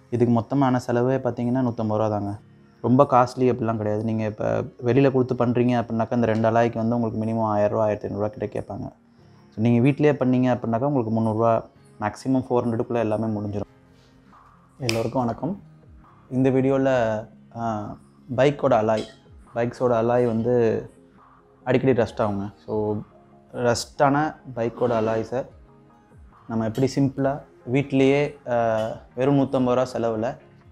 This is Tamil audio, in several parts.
இதுக்கு மொத்தமான செலவே பார்த்தீங்கன்னா நூற்றம்பது ரூபா தாங்க ரொம்ப காஸ்ட்லி அப்படிலாம் கிடையாது நீங்கள் இப்போ வெளியில் கொடுத்து பண்ணுறீங்க அப்படின்னாக்கா இந்த ரெண்டு அலாய்க்கு வந்து உங்களுக்கு மினிமம் ஆயிரரூவா ஆயிரத்தி ஐநூறுரூவா கிட்ட கேட்பாங்க ஸோ நீங்கள் வீட்டிலேயே பண்ணீங்க அப்படின்னாக்கா உங்களுக்கு முந்நூறுரூவா மேக்ஸிமம் ஃபோர் ஹண்ட்ரடுக்குள்ளே எல்லாமே முடிஞ்சிடும் எல்லோருக்கும் வணக்கம் இந்த வீடியோவில் பைக்கோட அலாய் பைக்ஸோட அலாய் வந்து அடிக்கடி ரஸ்ட் ஆகுங்க ஸோ ரஸ்டான பைக்கோட அலாய்ஸை நம்ம எப்படி சிம்பிளாக வீட்டிலையே ஆஹ், வெறும் நூற்றம்பது ரூபா செலவில்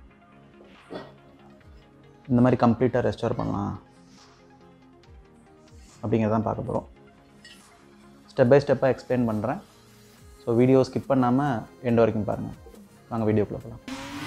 இந்த மாதிரி கம்ப்ளீட்டாக ரெஸ்டோர் பண்ணலாம் அப்படிங்கிறதான் பார்க்க போகிறோம் ஸ்டெப் பை ஸ்டெப்பாக எக்ஸ்பிளைன் பண்ணுறேன் ஸோ வீடியோ ஸ்கிப் பண்ணாமல் எண்ட் வரைக்கும் பாருங்கள் வாங்க வீடியோக்குள்ளே போகலாம்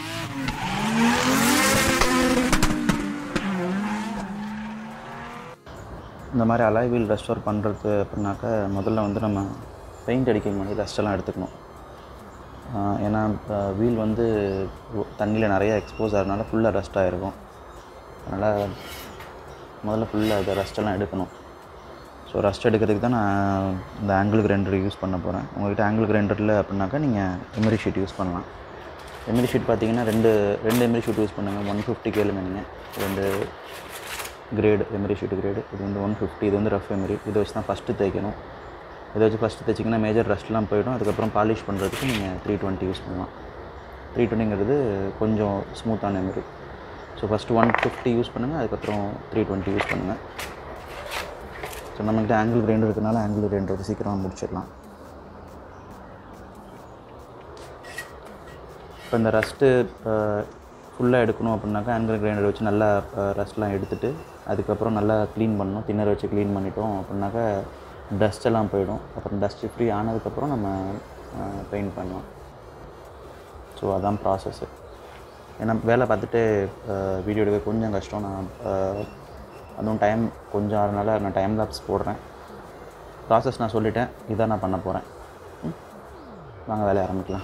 இந்த மாதிரி அலாய் வீல் ரெஸ்டோர் பண்ணுறது அப்படின்னாக்கா முதல்ல வந்து நம்ம பெயிண்ட் அடிக்க முன்னாடி ரெஸ்டெல்லாம் எடுத்துக்கணும் ஆஹ் ஏன்னா வீல் வந்து தண்ணியில் நிறைய எக்ஸ்போஸ் ஆகிறதுனால ஃபுல்லாக ரஸ்ட் ஆகிருக்கும் அதனால் முதல்ல ஃபுல்லாக அதை ரஸ்டெல்லாம் எடுக்கணும் ஸோ ரஸ்ட் எடுக்கிறதுக்கு தான் நான் இந்த ஆங்கிள் கிரைண்டர் யூஸ் பண்ண போகிறேன் உங்கள்கிட்ட ஆங்கிள் கிரைண்டரில் அப்படின்னாக்கா நீங்கள் எமரி ஷீட் யூஸ் பண்ணலாம் எமரி ஷீட் பார்த்தீங்கன்னா ரெண்டு ரெண்டு எமரி ஷீட் யூஸ் பண்ணுங்கள் ஒன் ஃபிஃப்டி கேளுங்க நீங்கள் ரெண்டு கிரேடு எமரி ஷீட் கிரேடு இது வந்து ஒன் ஃபிஃப்டி இது வந்து ரஃப் எமரி இதை வச்சு தான் ஃபஸ்ட்டு தேய்க்கணும் இதை வச்சு ஃபஸ்ட்டு தைச்சிங்கன்னா மேஜர் ரஸ்ட்லாம் போயிடும் அதுக்கப்புறம் பாலிஷ் பண்ணுறதுக்கு நீங்கள் த்ரீ டுவெண்ட்டி யூஸ் பண்ணலாம் த்ரீ டுவெண்ட்டிங்கிறது கொஞ்சம் ஸ்மூத்தான emery so first one fifty use பண்ணுங்கள் அதுக்கப்புறம் த்ரீ டுவெண்ட்டி யூஸ் பண்ணுங்கள் ஸோ நம்மக்கிட்ட ஆங்கிள் கிரைண்டர் இருக்கனால ஆங்கிள் கிரைண்டர் வந்து சீக்கிரமாக முடிச்சிடலாம் இப்போ இந்த ரஸ்ட்டு ஃபுல்லாக எடுக்கணும் அப்படின்னாக்கா ஆங்கிள் கிரைண்டர் வச்சு நல்லா ரஸ்ட்லாம் எடுத்துட்டு அதுக்கப்புறம் நல்லா க்ளீன் பண்ணணும் தின்னர் வச்சு க்ளீன் பண்ணிட்டோம் அப்படின்னாக்கா டஸ்ட் எல்லாம் போயிடும் அப்புறம் டஸ்ட் ஃப்ரீ ஆனதுக்கப்புறம் நம்ம பெயிண்ட் பண்ணலாம் ஸோ அதான் ப்ராசஸ்ஸு ஏன்னா வேலை பார்த்துட்டு வீடியோ எடுக்க கொஞ்சம் கஷ்டம் நான் அஹ், அதுவும் டைம் கொஞ்சம் அதனால நான் டைம் லாப்ஸ் போடுறேன் ப்ராசஸ் நான் சொல்லிட்டேன் இதான் நான் பண்ண போகிறேன் வாங்க வேலையை ஆரம்பிக்கலாம்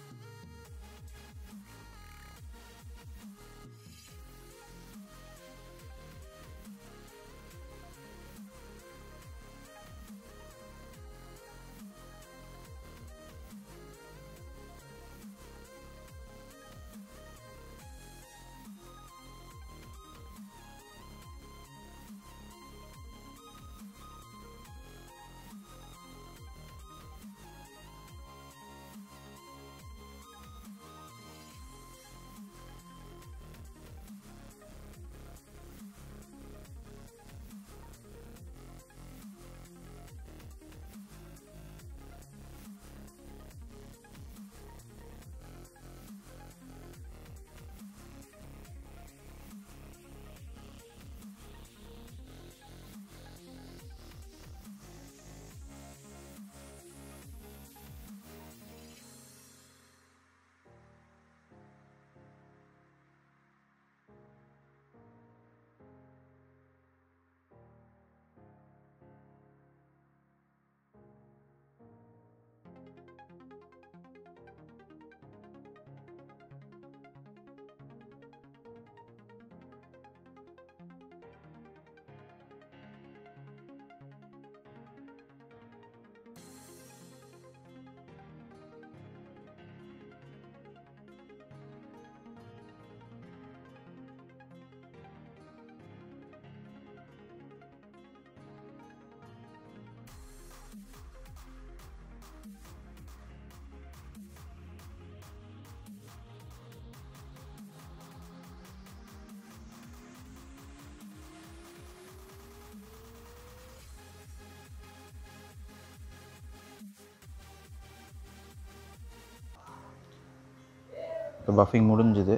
இப்போ பஃபிங் முடிஞ்சுது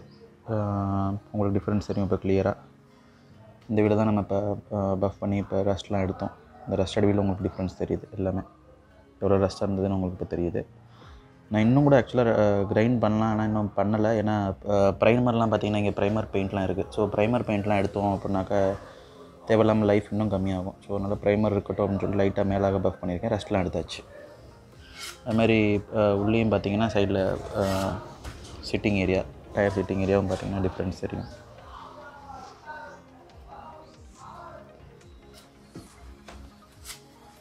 ஆஹ் உங்களுக்கு டிஃப்ரென்ஸ் தெரியும் இப்போ கிளியராக இந்த வீடியோ தான் நம்ம இப்போ பஃப் பண்ணி இப்போ ரெஸ்ட்லாம் எடுத்தோம் இந்த ரெஸ்ட் அடிவில் உங்களுக்கு டிஃப்ரென்ஸ் தெரியுது எல்லாமே எவ்வளோ ரெஸ்ட்டாக இருந்ததுன்னு உங்களுக்கு இப்போ தெரியுது நான் இன்னும் கூட ஆக்சுவலாக கிரைண்ட் பண்ணலாம் ஆனால் இன்னும் பண்ணலை ஏன்னா ப்ரைமர்லாம் பார்த்தீங்கன்னா இங்கே ப்ரைமர் பெயிண்ட்லாம் இருக்குது ஸோ ப்ரைமர் பெயிண்ட்லாம் எடுத்தோம் அப்படின்னாக்கா தேவையில்லாமல் லைஃப் இன்னும் கம்மியாகும் ஸோ அதனால் ப்ரைமர் இருக்கட்டும் அப்படின்னு சொல்லிட்டு லைட்டாக மேலாக பஃப் பண்ணியிருக்கேன் ரெஸ்ட்லாம் எடுத்தாச்சு அதுமாதிரி உள்ளேயும் பார்த்தீங்கன்னா சைடில் சிட்டிங் ஏரியா டயர் சிட்டிங் ஏரியாவும் பார்த்தீங்கன்னா டிஃப்ரென்ஸ் தெரியும்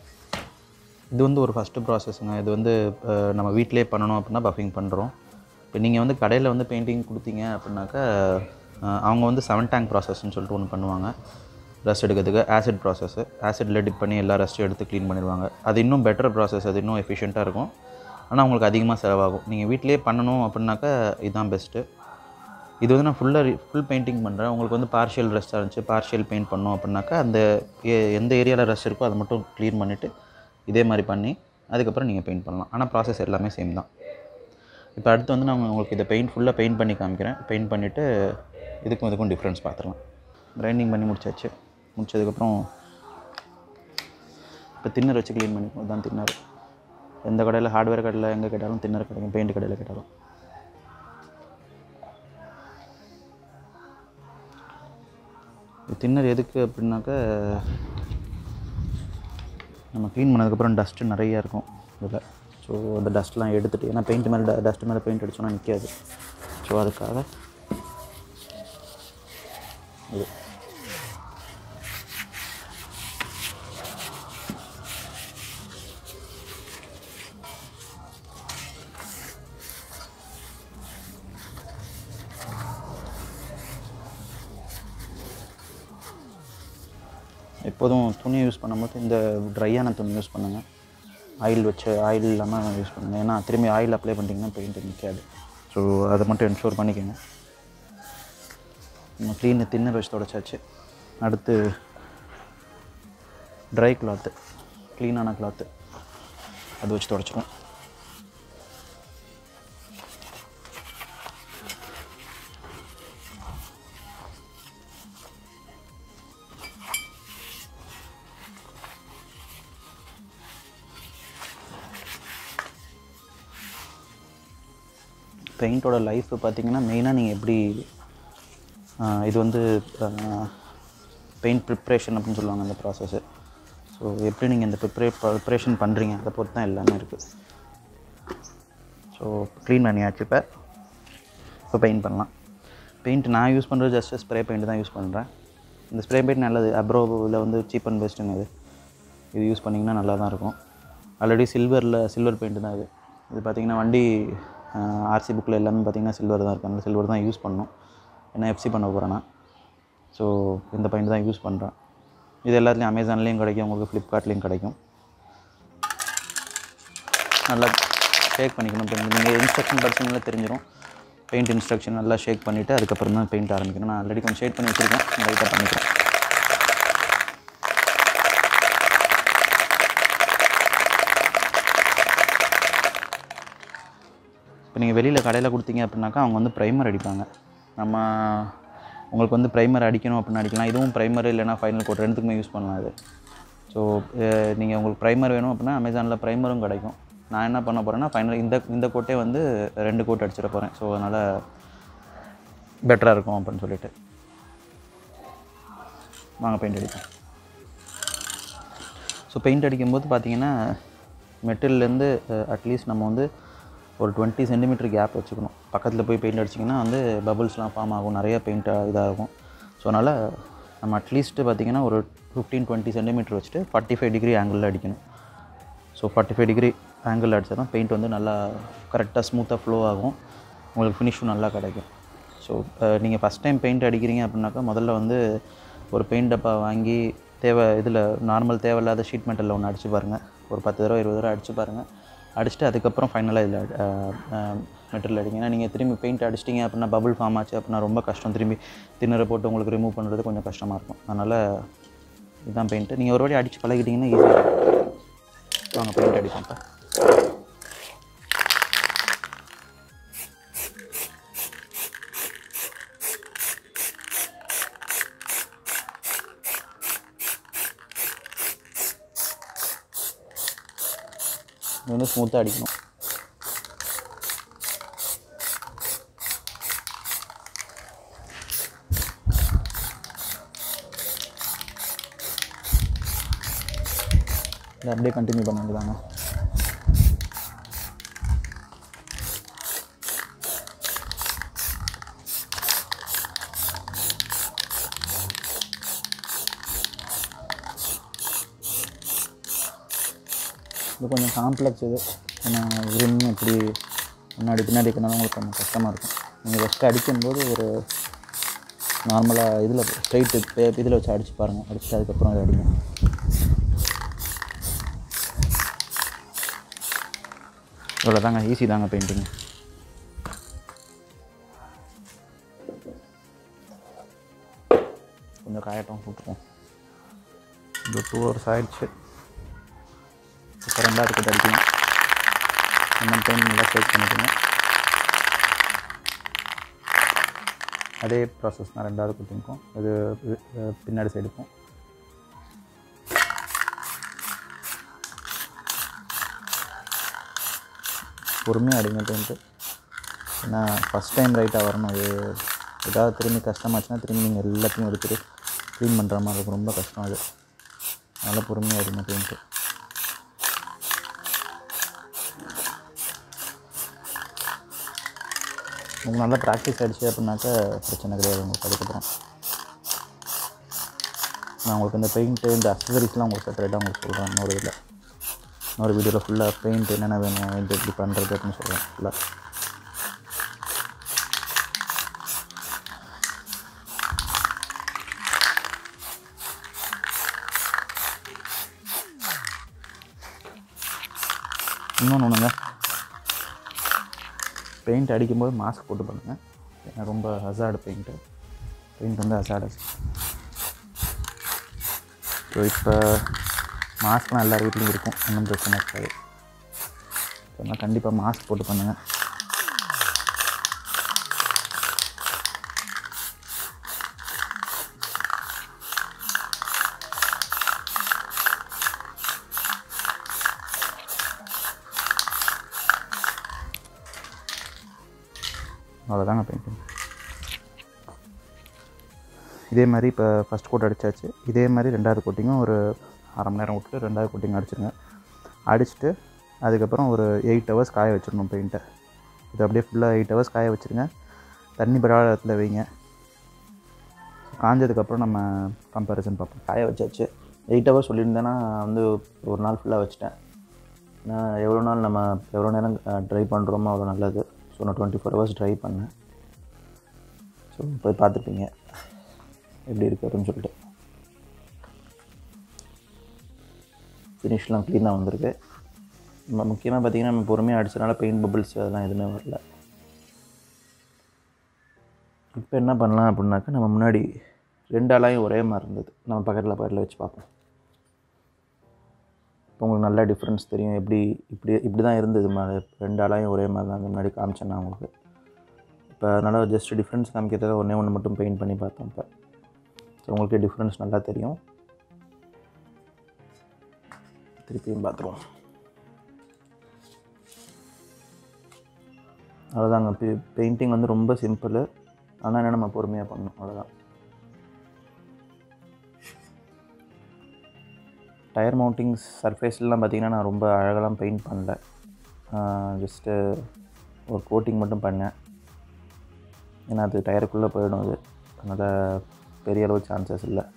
இது வந்து ஒரு ஃபஸ்ட்டு ப்ராசஸ்ங்க இது வந்து அஹ், நம்ம வீட்டிலே பண்ணணும் அப்படின்னா பஃபிங் பண்ணுறோம் இப்போ நீங்கள் வந்து கடையில் வந்து பெயிண்டிங் கொடுத்தீங்க அப்படின்னாக்கா அஹ், அவங்க வந்து செவன் டேங்க் ப்ராசஸ்ன்னு சொல்லிட்டு ஒன்று பண்ணுவாங்க ரஸ்ட் எடுக்கிறதுக்கு ஆசிட் ப்ராசஸ் ஆசிடில் டிப் பண்ணி எல்லா ரஸ்ட்டும் எடுத்து க்ளீன் பண்ணிடுவாங்க அது இன்னும் பெட்டர் ப்ராசஸ் அது இன்னும் எஃபிஷியண்ட்டாக இருக்கும் ஆனால் உங்களுக்கு அதிகமாக செலவாகும் நீங்கள் வீட்டிலேயே பண்ணணும் அப்படின்னாக்கா இதுதான் பெஸ்ட்டு இது வந்து நான் ஃபுல்லாக ஃபுல் பெயிண்டிங் பண்ணுறேன் உங்களுக்கு வந்து பார்ஷியல் ரெஸ்ட்டாக இருந்துச்சு பார்ஷியல் பெயிண்ட் பண்ணோம் அப்படின்னாக்கா அந்த எ- எந்த ஏரியாவில் ரெஸ்ட் இருக்கோ அதை மட்டும் க்ளீன் பண்ணிவிட்டு இதே மாதிரி பண்ணி அதுக்கப்புறம் நீங்கள் பெயிண்ட் பண்ணலாம் ஆனால் ப்ராசஸ் எல்லாமே சேம் தான் இப்போ அடுத்து வந்து நான் உங்களுக்கு இதை பெயிண்ட் ஃபுல்லாக பெயிண்ட் பண்ணி காமிக்கிறேன் பெயிண்ட் பண்ணிவிட்டு இதுக்கும் இதுக்கும் டிஃப்ரென்ஸ் பார்த்துக்கலாம் கிரைண்டிங் பண்ணி முடிச்சாச்சு முடிச்சதுக்கப்புறம் இப்போ தின்னர் வச்சு க்ளீன் பண்ணி தான் தின்னர் எந்த கடையில் ஹார்ட்வேர் கடையில் எங்கே கேட்டாலும் தின்னர் கிடைக்கும் பெயிண்ட் கடையில் கேட்டாலும் தின்னர் எதுக்கு அப்படின்னாக்கா நம்ம க்ளீன் பண்ணதுக்கப்புறம் டஸ்ட்டு நிறையா இருக்கும் இதில் ஸோ அந்த டஸ்ட்லாம் எடுத்துகிட்டு ஏன்னா பெயிண்ட் மேலே டஸ்ட் மேலே பெயிண்ட் அடிச்சோன்னா நிற்காது ஸோ அதுக்காக இது எப்போதும் துணி யூஸ் பண்ணும்போது இந்த ட்ரையான துணி யூஸ் பண்ணுங்கள் ஆயில் வச்சு ஆயில் இல்லாமல் யூஸ் பண்ணுங்கள் ஏன்னா திரும்பி ஆயில் அப்ளை பண்ணிட்டீங்கன்னா பெயிண்ட் நிற்காது ஸோ அதை மட்டும் என்ஷூர் பண்ணிக்கோங்க நம்ம க்ளீன் தின்னர் வச்சு தொடச்சாச்சு அடுத்து ட்ரை கிளாத்து க்ளீனான கிளாத்து அது வச்சு தொடச்சிடும் பெயிண்டோட லைஃப் பார்த்தீங்கன்னா மெயினாக நீங்கள் எப்படி ஆஹ், இது வந்து பெயிண்ட் ப்ரிப்ரேஷன் அப்படின்னு சொல்லுவாங்க அந்த ப்ராசஸ்ஸு ஸோ எப்படி நீங்கள் இந்த ப்ரிப்ரே ப்ரிப்ரேஷன் பண்ணுறீங்க அதை பொறுத்து தான் எல்லாமே இருக்குது ஸோ க்ளீன் பண்ணியாச்சு இப்போ இப்போ பெயிண்ட் பண்ணலாம் பெயிண்ட் நான் யூஸ் பண்ணுறது ஜஸ்ட் ஸ்ப்ரே பெயிண்ட் தான் யூஸ் பண்ணுறேன் இந்த ஸ்ப்ரே பெயிண்ட் நல்லது அப்ரோவில் வந்து சீப் அண்ட் பெஸ்ட்டுங்க இது இது யூஸ் பண்ணிங்கன்னா நல்லா தான் இருக்கும் ஆல்ரெடி சில்வரில் சில்வர் பெயிண்ட் தான் இது இது பார்த்திங்கன்னா வண்டி ஆர்சி புக்கில் எல்லாமே பார்த்திங்கன்னா சில்வர் தான் இருக்கு அதனால சில்வர் தான் யூஸ் பண்ணணும் ஏன்னா எஃப்சி பண்ண போகிறேன் நான் ஸோ இந்த பெயிண்ட் தான் யூஸ் பண்ணுறேன் இது எல்லாத்துலேயும் அமேசான்லேயும் கிடைக்கும் உங்களுக்கு ஃப்ளிப்கார்ட்லேயும் கிடைக்கும் நல்லா ஷேக் பண்ணிக்கணும் பெயிண்ட் நீங்கள் இன்ஸ்ட்ரக்ஷன் படிச்சீங்கன்னா தெரிஞ்சிடும் பெயிண்ட் இன்ஸ்ட்ரக்ஷன் நல்லா ஷேக் பண்ணிவிட்டு அதுக்கப்புறம் தான் பெயிண்ட் ஆரம்பிக்கணும் நான் ஆல்ரெடி கொஞ்சம் ஷேக் பண்ணி வச்சுருக்கேன் லைட்டாக பண்ணிக்கிறேன் இப்போ நீங்கள் வெளியில் கடையில் கொடுத்தீங்க அப்படின்னாக்கா அவங்க வந்து ப்ரைமர் அடிப்பாங்க நம்ம உங்களுக்கு வந்து ப்ரைமர் அடிக்கணும் அப்படின்னு அடிக்கலாம் இதுவும் ப்ரைமர் இல்லைனா ஃபைனல் கோட் ரெண்டுத்துக்குமே யூஸ் பண்ணலாம் இது ஸோ நீங்கள் உங்களுக்கு ப்ரைமர் வேணும் அப்படின்னா அமேசானில் ப்ரைமரும் கிடைக்கும் நான் என்ன பண்ண போகிறேன்னா ஃபைனல் இந்த இந்த கோட்டே வந்து ரெண்டு கோட் அடிச்சிட போகிறேன் ஸோ அதனால் பெட்டராக இருக்கும் அப்படின்னு சொல்லிட்டு வாங்க பெயிண்ட் அடிப்போம் ஸோ பெயிண்ட் அடிக்கும்போது பார்த்தீங்கன்னா மெட்டீரியல்லேருந்து அட்லீஸ்ட் நம்ம வந்து ஒரு டுவெண்ட்டி சென்டிமீட்டர் கேப் வச்சுக்கணும் பக்கத்தில் போய் பெயிண்ட் அடிச்சிங்கன்னா வந்து பபுள்ஸ்லாம் ஃபார்ம் ஆகும் நிறைய பெயிண்ட் இதாகும் ஸோ அதனால் நம்ம அட்லீஸ்ட்டு பார்த்தீங்கன்னா ஒரு ஃபிஃப்டீன் டுவெண்ட்டி சென்டிமீட்டர் வச்சுட்டு ஃபார்ட்டி ஃபைவ் டிகிரி ஆங்கிளில் அடிக்கணும் so forty five degree angle அடித்தா தான் பெயிண்ட் வந்து நல்லா கரெக்டாக ஸ்மூத்தாக ஃப்ளோ ஆகும் உங்களுக்கு ஃபினிஷும் நல்லா கிடைக்கும் ஸோ நீங்கள் ஃபஸ்ட் டைம் பெயிண்ட் அடிக்கிறீங்க அப்படின்னாக்கா முதல்ல வந்து ஒரு பெயிண்ட் டப்பா வாங்கி தேவை இதில் நார்மல் தேவையில்லாத ஷீட் மெட்டலில் ஒன்று அடிச்சு பாருங்கள் ஒரு பத்து தடவை இருபது தடவை அடிச்சு பாருங்கள் அடிச்சுட்டு அதுக்கப்புறம் ஃபைனலாக இதில் மெட்டீரியல் அடிங்க ஏன்னா நீங்கள் திரும்பி பெயிண்ட் அடிச்சிட்டிங்க அப்படின்னா பபுள் ஃபார்ம் ஆச்சு அப்படின்னா ரொம்ப கஷ்டம் திரும்பி திண்ணறை போட்டு உங்களுக்கு ரிமூவ் பண்ணுறது கொஞ்சம் கஷ்டமாக இருக்கும் அதனால் இதுதான் பெயிண்ட்டு நீங்கள் ஒரு வாட்டி அடித்து பழகிட்டிங்கன்னா ஈஸியாக இருக்கும் வாங்க பெயிண்ட் அடிப்போம் இப்போ இது வந்து ஸ்மூத்தாக அடிக்கணும் இதை அப்படியே கண்டினியூ பண்ண வேண்டியதாங்க இது கொஞ்சம் காம்ப்ளெக்ஸ் இது ஏன்னா ரிம் இப்படி முன்னாடி பின்னாடி இருக்கிறனால உங்களுக்கு கொஞ்சம் கஷ்டமாக இருக்கும் நீங்கள் ஃபஸ்ட்டு அடிக்கும்போது ஒரு நார்மலாக இதில் ஸ்ட்ரைட்டு இதில் வச்சு அடித்து பாருங்கள் அடிச்சுட்டு அதுக்கப்புறம் அதை அடிங்க இவ்வளோ தாங்க ஈஸி தாங்க பெயிண்டிங் கொஞ்சம் காயட்டும் விட்டுருவோம் இந்த டூ ஹவர்ஸ் ஆயிடுச்சு இப்போ ரெண்டாவது கிட்ட அடிக்கலாம் நம்ம பெயிண்ட் நல்லா சேவ் பண்ணிக்கணும் அதே ப்ராசஸ் தான் ரெண்டாவது குட்டிங்க்கும் இது இது, அஹ், பின்னாடி சைடுக்கும் பொறுமையாக அடிங்க பெயிண்ட்டு ஏன்னா ஃபஸ்ட் டைம் ரைட்டாக வரணும் அது ஏதாவது திரும்பி கஷ்டமாச்சுன்னா திரும்பி நீங்கள் எல்லாத்தையும் எடுத்துட்டு க்ளீன் பண்ணுற மாதிரி இருக்கும் ரொம்ப கஷ்டம் அது அதனால் பொறுமையாக அடிங்க பெயிண்ட்டு உங்களுக்கு நல்லா ப்ராக்டிஸ் ஆகிடுச்சு அப்படின்னாக்கா பிரச்சனை கிடையாது உங்களுக்கு அதுக்கப்புறம் நான் உங்களுக்கு இந்த பெயிண்ட்டு இந்த அக்சசரிஸ்லாம் உங்களுக்கு செப்பரேட்டாக உங்களுக்கு சொல்கிறேன் இன்னொரு இதில் இன்னொரு வீடியோவில் ஃபுல்லாக பெயிண்ட் என்னென்ன வேணும் இது எப்படி பண்ணுறது அப்படின்னு சொல்கிறேன் ஃபுல்லாக இன்னொன்று ஒன்றுங்க பெயிண்ட் அடிக்கும்போது மாஸ்க் போட்டு பண்ணுங்கள் ஏன்னா ரொம்ப ஹசார்டு பெயிண்ட்டு பெயிண்ட் வந்து ஹசார்டு ஸோ இப்போ மாஸ்க்லாம் எல்லார் வீட்லேயும் இருக்கும் ஒன்றும் பிரச்சனை இருக்காது அதனால் கண்டிப்பாக மாஸ்க் போட்டு பண்ணுங்கள் அவ்வளோதாங்க பெயிண்டிங் இதே மாதிரி இப்போ ஃபஸ்ட் கோட் அடித்தாச்சு இதே மாதிரி ரெண்டாவது கோட்டிங்கும் ஒரு அரை மணி நேரம் விட்டுட்டு ரெண்டாவது கோட்டிங் அடிச்சிருங்க அடிச்சுட்டு அதுக்கப்புறம் ஒரு எயிட் ஹவர்ஸ் காய வச்சிடணும் பெயிண்ட்டை இது அப்படியே ஃபுல்லாக எயிட் ஹவர்ஸ் காய வச்சுருங்க தண்ணி படாத இடத்துல வைங்க காஞ்சதுக்கப்புறம் நம்ம கம்பேரிசன் பார்ப்போம் காய வச்சாச்சு எயிட் ஹவர்ஸ் சொல்லியிருந்தேன்னா வந்து ஒரு நாள் ஃபுல்லாக வச்சுட்டேன் நான் எவ்வளோ நாள் நம்ம எவ்வளோ நேரம் ட்ரை பண்ணுறோமோ அவ்வளோ நல்லது ஸோ நான் டுவெண்ட்டி ஃபோர் ஹவர்ஸ் ட்ரை பண்ணேன் ஸோ போய் பார்த்துருப்பீங்க எப்படி இருக்கு அப்படின்னு சொல்லிட்டு ஃபினிஷ்லாம் க்ளீனாக வந்திருக்கு நம்ம முக்கியமாக பார்த்தீங்கன்னா நம்ம பொறுமையாக அடிச்சனால பெயிண்ட் பபிள்ஸ் அதெல்லாம் எதுவுமே வரல இப்போ என்ன பண்ணலாம் அப்படின்னாக்கா நம்ம முன்னாடி ரெண்டு அலாயும் ஒரே மாதிரி இருந்தது நம்ம பக்கத்தில் பக்கத்தில் வச்சு பார்ப்போம் இப்போ உங்களுக்கு நல்ல டிஃப்ரென்ஸ் தெரியும் எப்படி இப்படி இப்படி தான் இருந்தது மேலே ரெண்டு அலாயும் ஒரே மாதிரி தான் முன்னாடி காமிச்சேன் நான் உங்களுக்கு இப்போ அதனால் ஜஸ்ட் டிஃப்ரென்ஸ் காமிக்கிறதுக்காக ஒன்றே ஒன்று மட்டும் பெயிண்ட் பண்ணி பார்த்தோம் இப்போ ஸோ உங்களுக்கு டிஃப்ரென்ஸ் நல்லா தெரியும் திருப்பியும் பார்த்துருவோம் அவ்வளோதாங்க பெ பெயிண்டிங் வந்து ரொம்ப சிம்பிள் ஆனால் என்ன நம்ம பொறுமையாக பண்ணணும் அவ்வளோதான் டயர் மவுண்டிங்ஸ் சர்ஃபேஸ்லாம் பார்த்தீங்கன்னா நான் ரொம்ப அழகெல்லாம் பெயிண்ட் பண்ணல ஜஸ்ட்டு ஒரு கோட்டிங் மட்டும் பண்ணேன் ஏன்னா அது டயருக்குள்ளே போயிடும் அது அதனால் பெரிய அளவு சான்சஸ் இல்லை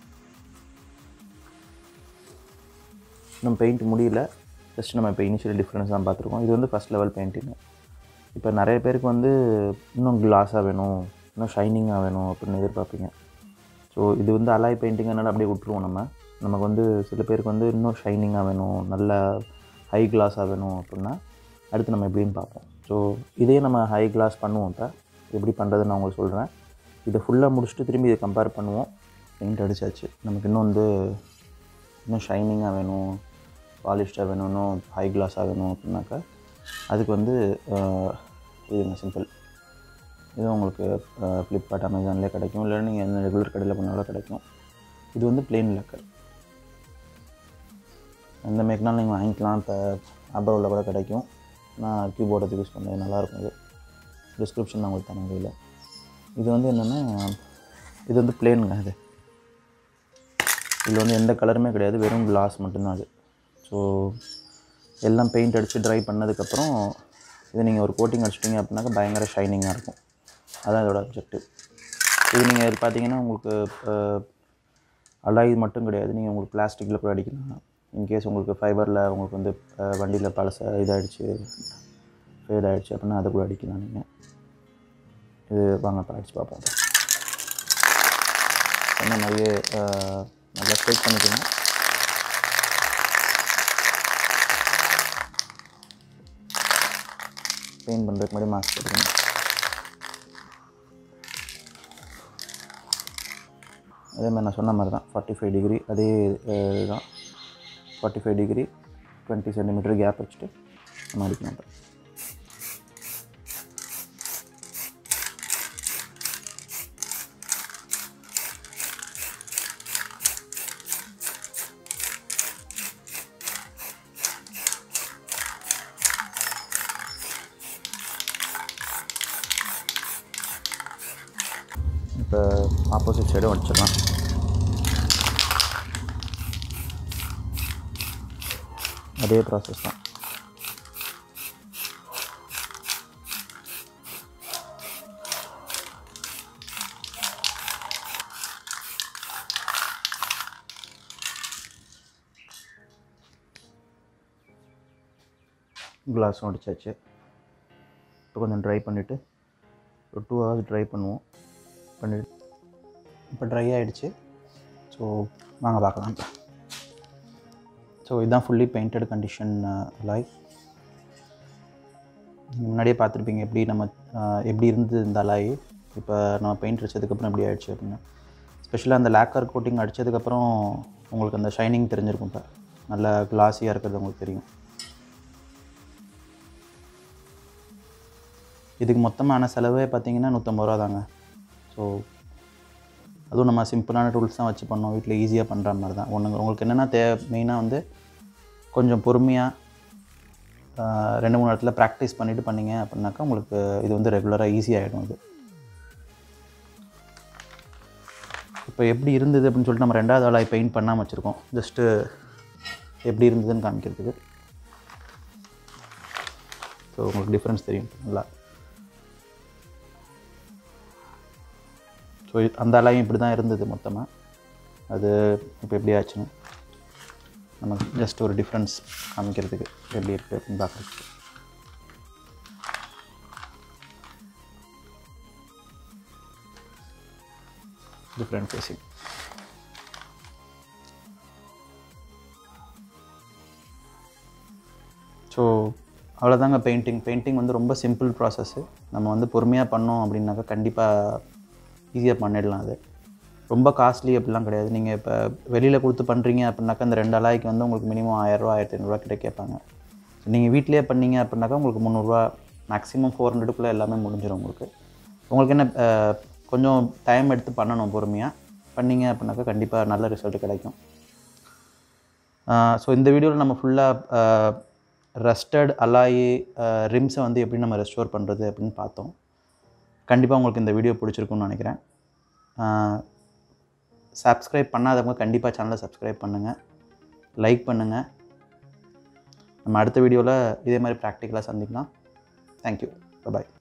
இன்னும் பெயிண்ட் முடியல ஜஸ்ட் நம்ம இப்போ இனிஷியல் டிஃப்ரென்ஸ் தான் பார்த்துருக்கோம் இது வந்து ஃபஸ்ட் லெவல் பெயிண்டிங்கு இப்போ நிறைய பேருக்கு வந்து இன்னும் கிளாஸாக வேணும் இன்னும் ஷைனிங்காக வேணும் அப்படின்னு எதிர்பார்ப்பீங்க ஸோ இது வந்து அலாய் பெயிண்டிங்னால அப்படியே விட்டுருவோம் நம்ம நமக்கு வந்து சில பேருக்கு வந்து இன்னும் ஷைனிங்காக வேணும் நல்ல ஹை கிளாஸாக வேணும் அப்படின்னா அடுத்து நம்ம எப்படின்னு பார்ப்போம் ஸோ இதே நம்ம ஹை கிளாஸ் பண்ணுவோம் இப்போ எப்படி பண்ணுறதுன்னு நான் உங்களுக்கு சொல்கிறேன் இதை ஃபுல்லாக முடிச்சுட்டு திரும்பி இதை கம்பேர் பண்ணுவோம் பெயிண்ட் அடிச்சாச்சு நமக்கு இன்னும் வந்து இன்னும் ஷைனிங்காக வேணும் பாலிஷ்டாக வேணும் இன்னும் ஹை கிளாஸாக வேணும் அப்படின்னாக்கா அதுக்கு வந்து ஆஹ், இதுங்க சிம்பிள் இது உங்களுக்கு ஃப்ளிப்கார்ட் அமேசான்லேயே கிடைக்கும் இல்லை நீங்கள் எந்த ரெகுலர் கடையில் பண்ணாலும் கிடைக்கும் இது வந்து plain லக்கர் எந்த மேக்னாலும் நீங்கள் வாங்கிக்கலாம் இப்போ ஆப்போவில் கூட கிடைக்கும் நான் கீபோர்டுக்கு யூஸ் பண்ணது நல்லாயிருக்கும் இது டிஸ்கிரிப்ஷன் உங்களுக்கு தரேன் கையில் இது வந்து என்னென்னா இது வந்து பிளேனுங்க இது இதில் வந்து எந்த கலருமே கிடையாது வெறும் கிளாஸ் மட்டும்தான் அது ஸோ எல்லாம் பெயிண்ட் அடித்து ட்ரை பண்ணதுக்கப்புறம் இது நீங்கள் ஒரு கோட்டிங் அடிச்சிட்டிங்க அப்படின்னாக்கா பயங்கர ஷைனிங்காக இருக்கும் அதான் இதோட அப்ஜெக்டிவ் இது நீங்கள் இது பார்த்தீங்கன்னா உங்களுக்கு அலாய் மட்டும் கிடையாது நீங்கள் உங்களுக்கு பிளாஸ்டிக்கில் கூட அடிக்கலாம் இன்கேஸ் உங்களுக்கு ஃபைபரில் உங்களுக்கு வந்து வண்டியில் பழச இதாகிடுச்சு ஃபேட் ஆகிடுச்சு அப்படின்னா அதை கூட அடிக்கலாம் நீங்கள் இது வாங்க இப்போ அடிச்சு பார்ப்போம் சொன்ன மாதிரியே அஹ், நல்லா ஸ்ட்ரைக் பண்ணிக்கணும் பெயிண்ட் பண்ணுறதுக்கு முன்னாடி மாஸ்க் போட்டுக்கணும் அதே மாதிரி நான் சொன்ன மாதிரி தான் ஃபார்ட்டி ஃபைவ் டிகிரி அதே அஹ், இதுதான் forty five degree twenty centimetre gap வச்சுட்டு நம்ம அடிக்கணும் இப்போ இப்போ ஆப்போசிட் சைடும் அடிச்சிடலாம் அதே ப்ராசஸ் தான் கிளாஸும் அடிச்சாச்சு இப்போ கொஞ்சம் ட்ரை பண்ணிவிட்டு ஒரு டூ ஹவர்ஸ் ட்ரை பண்ணுவோம் பண்ணிட்டு இப்போ ட்ரை ஆகிடுச்சு ஸோ வாங்க பார்க்கலாம் ஸோ இதுதான் ஃபுல்லி பெயிண்டட் கண்டிஷன் லைஃப் முன்னாடியே பார்த்துருப்பீங்க எப்படி நம்ம அஹ், எப்படி இருந்தது இந்த அலாய் இப்போ நம்ம பெயிண்ட் அடிச்சதுக்கப்புறம் எப்படி ஆயிடுச்சு அப்படின்னு ஸ்பெஷலாக அந்த லேக்கர் கோட்டிங் அடித்ததுக்கப்புறம் உங்களுக்கு அந்த ஷைனிங் தெரிஞ்சிருக்கும் இப்போ நல்லா கிளாஸியாக இருக்கிறது உங்களுக்கு தெரியும் இதுக்கு மொத்தமான செலவே பார்த்தீங்கன்னா நூற்றம்பது ரூபா தாங்க ஸோ அதுவும் நம்ம சிம்பிளான டூல்ஸ் தான் வச்சு பண்ணோம் வீட்டில் ஈஸியாக பண்ணுற மாதிரி தான் ஒன்று உங்களுக்கு என்னென்னா தே மெயினாக வந்து கொஞ்சம் பொறுமையாக ரெண்டு மூணு இடத்துல ப்ராக்டிஸ் பண்ணிவிட்டு பண்ணீங்க அப்படின்னாக்கா உங்களுக்கு இது வந்து ரெகுலராக ஈஸியாகிடும் இது இப்போ எப்படி இருந்தது அப்படின்னு சொல்லிட்டு நம்ம ரெண்டாவது ஆளாக பெயிண்ட் பண்ணாமல் வச்சுருக்கோம் ஜஸ்ட்டு எப்படி இருந்ததுன்னு காமிக்கிறதுக்கு ஸோ உங்களுக்கு டிஃப்ரென்ஸ் தெரியும் நல்லா ஸோ அந்த அலையும் இப்படி தான் இருந்தது மொத்தமாக அது இப்போ எப்படி ஆச்சுன்னு நம்ம ஜஸ்ட் ஒரு டிஃப்ரென்ஸ் காமிக்கிறதுக்கு எப்படி இருக்குது அப்படின்னு பார்க்குறதுக்கு டிஃப்ரெண்ட் ஃபேஸிங் ஸோ அவ்வளோதாங்க பெயிண்டிங் பெயிண்டிங் வந்து ரொம்ப சிம்பிள் ப்ராசஸ்ஸு நம்ம வந்து பொறுமையாக பண்ணோம் அப்படின்னாக்கா கண்டிப்பாக ஈஸியாக பண்ணிடலாம் அது ரொம்ப காஸ்ட்லி அப்படிலாம் கிடையாது நீங்கள் இப்போ வெளியில் கொடுத்து பண்ணுறீங்க அப்படின்னாக்கா இந்த ரெண்டு அலாய்க்கு வந்து உங்களுக்கு மினிமம் ஆயிரரூவா ஆயிரத்தி ஐநூறுரூவா கிட்ட கேட்பாங்க நீங்கள் வீட்டிலேயே பண்ணீங்க அப்படின்னாக்கா உங்களுக்கு முந்நூறுரூவா மேக்ஸிமம் ஃபோர் ஹண்ட்ரடுக்குள்ளே எல்லாமே முடிஞ்சிடும் உங்களுக்கு உங்களுக்கு என்ன அஹ், கொஞ்சம் டைம் எடுத்து பண்ணணும் பொறுமையாக பண்ணீங்க அப்படின்னாக்கா கண்டிப்பாக நல்ல ரிசல்ட் கிடைக்கும் ஸோ இந்த வீடியோவில் நம்ம ஃபுல்லாக ரஸ்டட் அலாயி ரிம்ஸை வந்து எப்படி நம்ம ரெஸ்டோர் பண்ணுறது அப்படின்னு பார்த்தோம் கண்டிப்பாக உங்களுக்கு இந்த வீடியோ பிடிச்சிருக்கும்னு நினைக்கிறேன் சப்ஸ்கிரைப் பண்ணாதவங்க கண்டிப்பாக சேனலை சப்ஸ்கிரைப் பண்ணுங்கள் லைக் பண்ணுங்கள் நம்ம அடுத்த வீடியோவில் இதே மாதிரி ப்ராக்டிக்கலாக சந்திக்கலாம் தேங்க்யூ பாய்